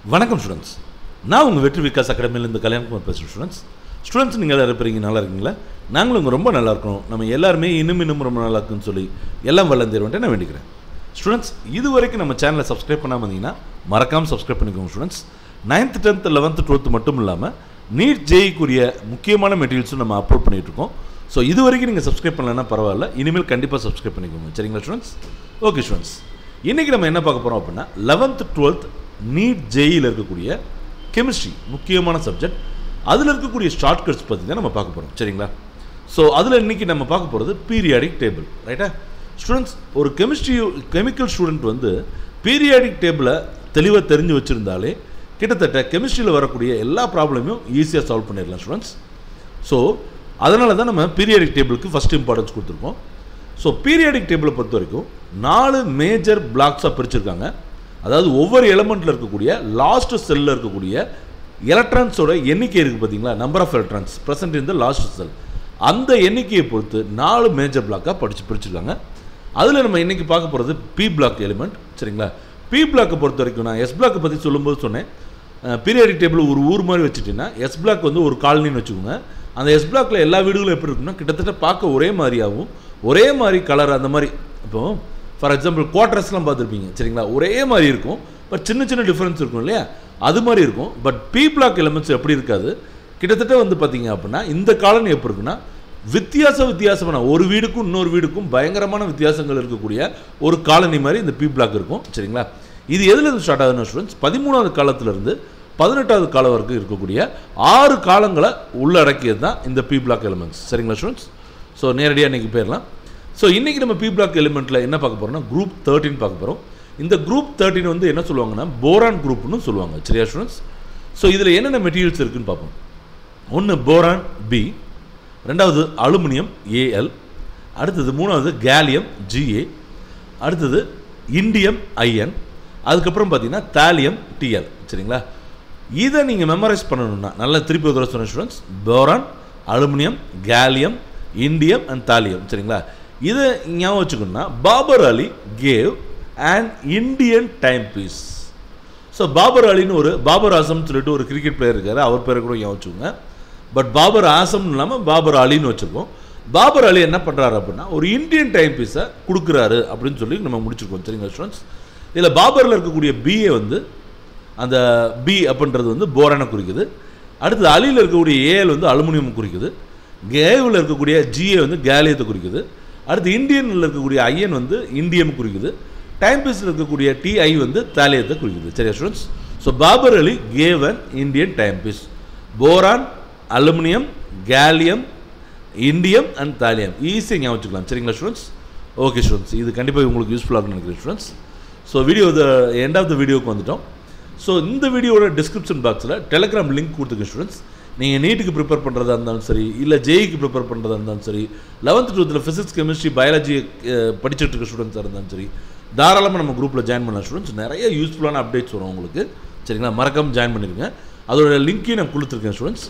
வணக்கம் ஸ்டூடெண்ட்ஸ் நான் உங்கள் வெற்றி விகாஸ் அகாடமியிலேருந்து கல்யாணகுமார் பேசுகிறேன் ஸ்டூடெண்ட்ஸ் ஸ்டூடெண்ட்ஸ் நீங்கள் எல்லாம் இருப்பீங்க நல்லா இருக்கீங்களா நாங்களும் உங்க ரொம்ப நல்லா இருக்கணும் நம்ம எல்லாருமே இன்னும் இன்னும் ரொம்ப நல்லா இருக்குன்னு சொல்லி எல்லாம் வளர்ந்துருவன்ட்டு நான் வேண்டிக்கிறேன் ஸ்டூடெண்ட்ஸ் இது வரைக்கும் நம்ம சேனலை சப்ஸ்கிரைப் பண்ணாமல் இருந்தீங்கன்னா மறக்காமல் சப்ஸ்கிரைப் பண்ணிக்கோங்க students ninth tenth eleventh twelfth மட்டும் இல்லாமல் நீட் ஜேஇக்குரிய முக்கியமான மெட்டீரியல்ஸும் நம்ம அப்லோட் பண்ணிட்டு இருக்கோம் ஸோ இது வரைக்கும் நீங்கள் சப்ஸ்கிரைப் பண்ணலன்னா பரவாயில்ல இனிமேல் கண்டிப்பாக சப்ஸ்கிரைப் பண்ணிக்கோங்க சரிங்களா ஸ்டூடெண்ட்ஸ் ஓகே ஸ்டூடெண்ட்ஸ் இன்றைக்கி நம்ம என்ன பார்க்க போகிறோம் அப்படின்னா லெவன்த் டுவெல்த் நீட் ஜேஇயில் இருக்கக்கூடிய கெமிஸ்ட்ரி முக்கியமான சப்ஜெக்ட் அதில் இருக்கக்கூடிய ஷார்ட்கட்ஸ் பற்றி தான் நம்ம பார்க்க போகிறோம் சரிங்களா ஸோ அதில் இன்றைக்கி நம்ம பார்க்க போகிறது பீரியாடிக் டேபிள் ரைட்டா ஸ்டூடெண்ட்ஸ் ஒரு கெமிஸ்ட்ரி கெமிக்கல் ஸ்டூடெண்ட் வந்து பீரியாடிக் டேபிளை தெளிவாக தெரிஞ்சு வச்சுருந்தாலே கிட்டத்தட்ட கெமிஸ்ட்ரியில் வரக்கூடிய எல்லா ப்ராப்ளமையும் ஈஸியாக சால்வ் பண்ணிடலாம் ஸ்டூடெண்ட்ஸ் ஸோ அதனால தான் நம்ம பீரியாடிக் டேபிளுக்கு ஃபஸ்ட் இம்பார்ட்டன்ஸ் கொடுத்துருக்கோம் ஸோ பீரியாடிக் டேபிளை பொறுத்த வரைக்கும் நாலு மேஜர் பிளாக்ஸாக பிரிச்சிருக்காங்க அதாவது ஒவ்வொரு எலமெண்ட்டில் இருக்கக்கூடிய லாஸ்ட் செல்லில் இருக்கக்கூடிய எலக்ட்ரான்ஸோட எண்ணிக்கை இருக்குது பார்த்தீங்களா number of electrons present in the last shell அந்த எண்ணிக்கையை பொறுத்து நாலு மேஜர் பிளாக்காக படித்து பிரிச்சிருக்காங்க அதில் நம்ம இன்றைக்கி பார்க்க போகிறது பி பிளாக் எலிமெண்ட் சரிங்களா பி பிளாக்கை பொறுத்த வரைக்கும் நான் எஸ் பிளாக்கை பற்றி சொல்லும்போது சொன்னேன் பீரியாடிக் டேபிள் ஒரு ஊர் மாதிரி வச்சுட்டீங்கன்னா எஸ் பிளாக் வந்து ஒரு காலனின்னு வச்சுக்கோங்க அந்த எஸ் பிளாக்ல எல்லா வீடுகளும் எப்படி இருக்குன்னா கிட்டத்தட்ட பார்க்க ஒரே மாதிரியாகவும் ஒரே மாதிரி கலர் அந்த மாதிரி இப்போ ஃபார் எக்ஸாம்பிள் குவார்டர்ஸ்லாம் பார்த்துருப்பீங்க சரிங்களா ஒரே மாதிரி இருக்கும் பட் சின்ன சின்ன டிஃப்ரென்ஸ் இருக்கும் இல்லையா அது மாதிரி இருக்கும் பட் பி பிளாக் எலிமெண்ட்ஸ் எப்படி இருக்காது கிட்டத்தட்ட வந்து பார்த்தீங்க அப்படின்னா இந்த காலனி எப்படி இருக்குன்னா வித்தியாச வித்தியாசமான ஒரு வீடுக்கும் இன்னொரு வீடுக்கும் பயங்கரமான வித்தியாசங்கள் இருக்கக்கூடிய ஒரு காலனி மாதிரி இந்த பி பிளாக் இருக்கும் சரிங்களா இது எதுல இருந்து ஸ்டார்ட் ஆகுதுன்னா ஸ்டூடெண்ட்ஸ் பதிமூணாவது காலத்திலிருந்து பதினெட்டாவது காலம் வரைக்கும் இருக்கக்கூடிய ஆறு காலங்களை உள்ளடக்கியது தான் இந்த பி பிளாக் எலிமெண்ட்ஸ் சரிங்களா ஸ்டூடெண்ட்ஸ் ஸோ நேரடியாக இன்றைக்கி போயிடலாம் ஸோ இன்றைக்கி நம்ம பி பிளாக் எலிமெண்ட்டில் என்ன பார்க்க போகிறோம்னா குரூப் தேர்ட்டின் பார்க்க போகிறோம் இந்த குரூப் தேர்ட்டின் வந்து என்ன சொல்லுவாங்கன்னா போரான் குரூப்னு சொல்லுவாங்க சரியா ஸ்டூடெண்ட்ஸ் ஸோ இதில் என்னென்ன மெட்டீரியல்ஸ் இருக்குன்னு பார்ப்போம் ஒன்று போரான் பி ரெண்டாவது அலுமினியம் ஏஎல் அடுத்தது மூணாவது கேலியம் ஜிஏ அடுத்தது இண்டியம் ஐஎன் அதுக்கப்புறம் பார்த்தீங்கன்னா தாலியம் டிஎல் சரிங்களா இதை நீங்கள் மெமரைஸ் பண்ணணும்னா நல்லா திருப்பி ஒரு சொன்ன students boron aluminium gallium indium and thallium சரிங்களா இதை ஞாபகம் வச்சுக்கணும்னா Babar Ali cave and Indian time piece so Babar அலின்னு ஒரு பாபர் ஆசம்னு சொல்லிட்டு ஒரு கிரிக்கெட் பிளேயர் இருக்காரு அவர் பேரை கூட ஞாபகம் வச்சுக்கோங்க பட் பாபர் ஆசம் இல்லாமல் பாபர் அலின்னு வச்சுருக்கோம் பாபர் அலி என்ன பண்ணுறாரு அப்படின்னா ஒரு இந்தியன் டைம் பீஸை கொடுக்குறாரு அப்படின்னு சொல்லி நம்ம முடிச்சிருக்கோம் சரிங்களா ஸ்டூடெண்ட்ஸ் இதில் பாபரில் இருக்கக்கூடிய பிஏ வந்து அந்த பி அப்படின்றது வந்து போரானை குறிக்குது அடுத்தது அலியில் இருக்கக்கூடிய ஏஎல் வந்து அலுமினியம் குறிக்குது கேவில் இருக்கக்கூடிய ஜிஏ வந்து கேலியத்தை குறிக்குது அடுத்து இந்தியனில் இருக்கக்கூடிய ஐஎன் வந்து இந்தியம் குறிக்குது டைம் பீஸில் இருக்கக்கூடிய டிஐ வந்து தாலியத்தை குறிக்குது சரியா students so Babar Ali cave and Indian time piece boron aluminium gallium indium and thallium ஈஸியாக ஞாபகம் வச்சுக்கலாம் சரிங்களா ஸ்டூடெண்ட்ஸ் ஓகே ஸ்டூடெண்ட்ஸ் இது கண்டிப்பாக உங்களுக்கு யூஸ்ஃபுல்லாக நினைக்கிறேன் students so video the end of the வீடியோக்கு வந்துட்டோம் ஸோ இந்த வீடியோட டிஸ்கிரிப்ஷன் பாக்ஸில் டெலிகிராம் லிங்க் கொடுத்துருக்கேன் ஸ்டூடெண்ட்ஸ் நீங்கள் நீட்டுக்கு ப்ரிப்பேர் பண்ணுறதா இருந்தாலும் சரி இல்லை ஜேஇக்கு ப்ரிப்பேர் பண்ணுறதா இருந்தாலும் சரி லெவன்த் டுவெல்த்தில் ஃபிசிக்ஸ் கெமிஸ்ட்ரி பயாலஜி படிச்சுட்டு இருக்க ஸ்டூடெண்ட்ஸாக இருந்தாலும் சரி தாராளமாக நம்ம குரூப்பில் ஜாயின் பண்ணலாம் ஸ்டூடெண்ட்ஸ் நிறைய யூஸ்ஃபுல்லான அப்டேட்ஸ் வரும் உங்களுக்கு சரிங்களா மறக்காமல் ஜாயின் பண்ணிடுங்க அதோட லிங்க்கையும் நான் கொடுத்துருக்கேன் ஸ்டூடெண்ட்ஸ்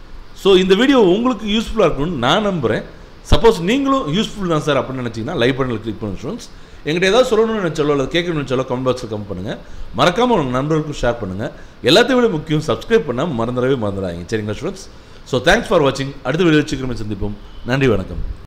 ஸோ இந்த வீடியோ உங்களுக்கு யூஸ்ஃபுல்லாக இருக்கணும்னு நான் நம்புகிறேன் சப்போஸ் நீங்களும் யூஸ்ஃபுல் தான் சார் அப்படின்னு நினச்சிங்கன்னா லைக் பண்ணல கிளிக் பண்ணுங்க ஸ்டூடெண்ட்ஸ் எங்கிட்ட ஏதாவது சொல்லணும்னு நினச்சாலோ அல்லது கேட்கணும்னு நினச்சாலோ கமெண்ட் பாக்ஸில் கமெண்ட் பண்ணுங்கள் மறக்காமல் உங்கள் நண்பர்களுக்கும் ஷேர் பண்ணுங்கள் எல்லாத்தையும் விட முக்கியம் சப்ஸ்கிரைப் பண்ணால் மறந்துடவே மறந்துடாங்க சரிங்களா ஸ்டூடெண்ட்ஸ் ஸோ தேங்க்ஸ் ஃபார் வாட்சிங் அடுத்த வீடியோ சீக்கிரமே சந்திப்போம் நன்றி வணக்கம்